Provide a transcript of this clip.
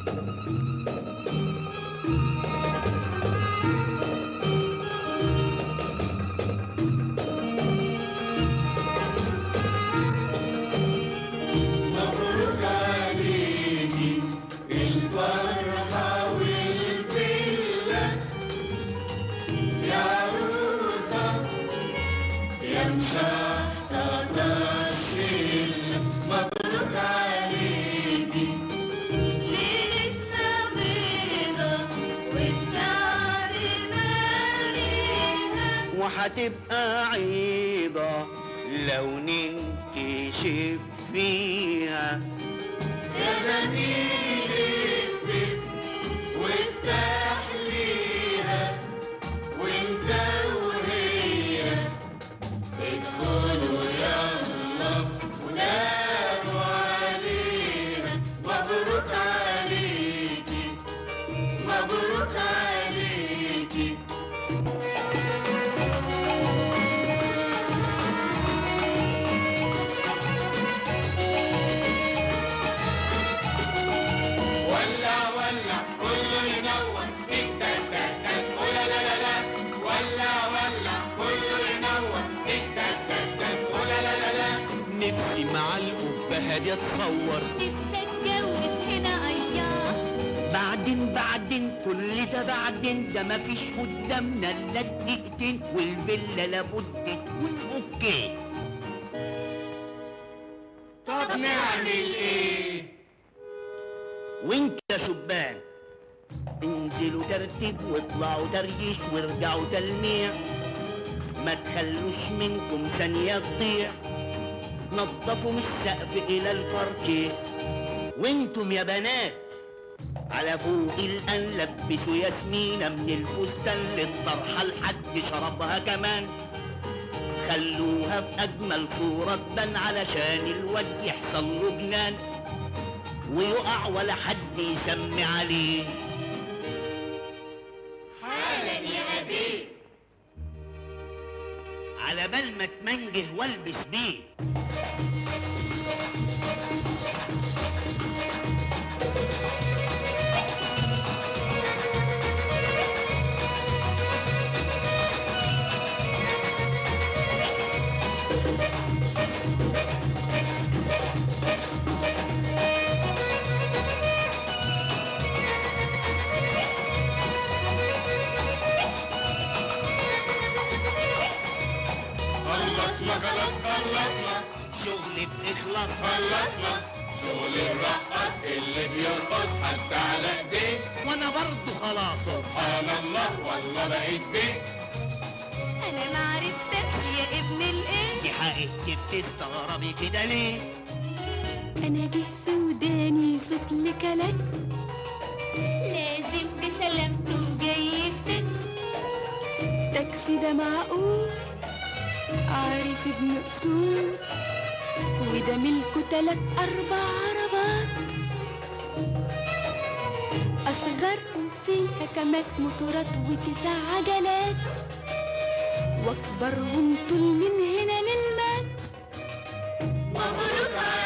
مبروك عليكي الفرحة والفلة يا عروسة يا مشحططة الشلة مبروك عليكي ليلتنا بيضة والسعد ماليها وهتبقى عيضة لو ننكشف فيها يا جميل اثبت وافتح ليها وانت وهي ادخلوا يلا ونادوا عليها مبروك عليكي مبروك عليكي ولع ولع كله ينور تك تك تك تك ولا لا لا لا ولع ولع كله ينور تك تك تك تك ولا لا لا لا نفسي مع القبة دي اتصور نفسي اتجوز هنا اياه بعدين بعدين كل ده بعدين ده مفيش قدامنا الا دقيقتين والفيلا لابد تكون اوكي طب نعمل ايه وانت يا شبان انزلوا ترتيب واطلعوا تريش وارجعوا تلميع ما تخلوش منكم ثانية تضيع نظفوا من السقف إلى الباركيه وانتم يا بنات على فوق الآن لبسوا ياسمينة من الفستان للطرحة لحد شربها كمان خلوها في أجمل صورة تبان علشان الواد يحصل له جنان ويقع ولا حد يسمي عليه حالا يا ابي على بال ما تمنجه والبس بيه خلصنا خلاص خلصنا شغل بإخلاص خلصنا شغل الرقص اللي بيرقص حتى على ايديه وانا برضه خلاص سبحان الله والله بقيت بيه انا معرفتكش يا ابن الايه دي حقيقتي بتستغربي كده ليه انا جه في وداني صوت لكلات لازم بسلامته جاي يفتت تاكسي ده معقول عريس ابن اصول وده ملكه تلات اربع عربات اصغرهم فيها خمس موتورات وتسع عجلات واكبرهم طول من هنا للمات مبروك